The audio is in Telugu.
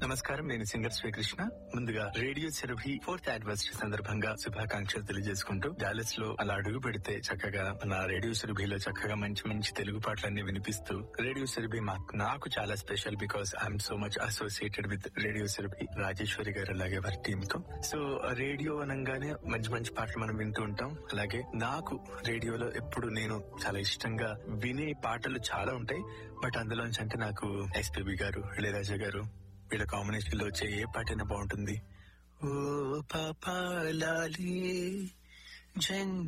నమస్కారం నేను సింగర్ శ్రీకృష్ణ ముందుగా రేడియో చెరువి ఫోర్త్ యానివర్సరీ సందర్భంగా శుభాకాంక్షలు తెలియజేసుకుంటూ డాలస్ లో అలా అడుగు పెడితే చక్కగా మన రేడియో చెరుభిలో చక్కగా మంచి మంచి తెలుగు పాటలన్నీ వినిపిస్తూ రేడియో చెరుభి మాకు నాకు చాలా special because I'm so much associated with radio చెరుభి రాజేశ్వరి గారు అలాగే వారి టీమ్ తో సో రేడియో అనగానే మంచి మంచి పాటలు మనం వింటూ ఉంటాం అలాగే నాకు రేడియోలో ఎప్పుడు నేను చాలా ఇష్టంగా వినే పాటలు చాలా ఉంటాయి బట్ అందులోంచి అంటే నాకు ఎస్పీబి గారు ఇళయరాజా గారు వీళ్ళ కాంబినేషన్ లో వచ్చే ఏ పాటైనా బాగుంటుంది ఓ పాపాలి జన్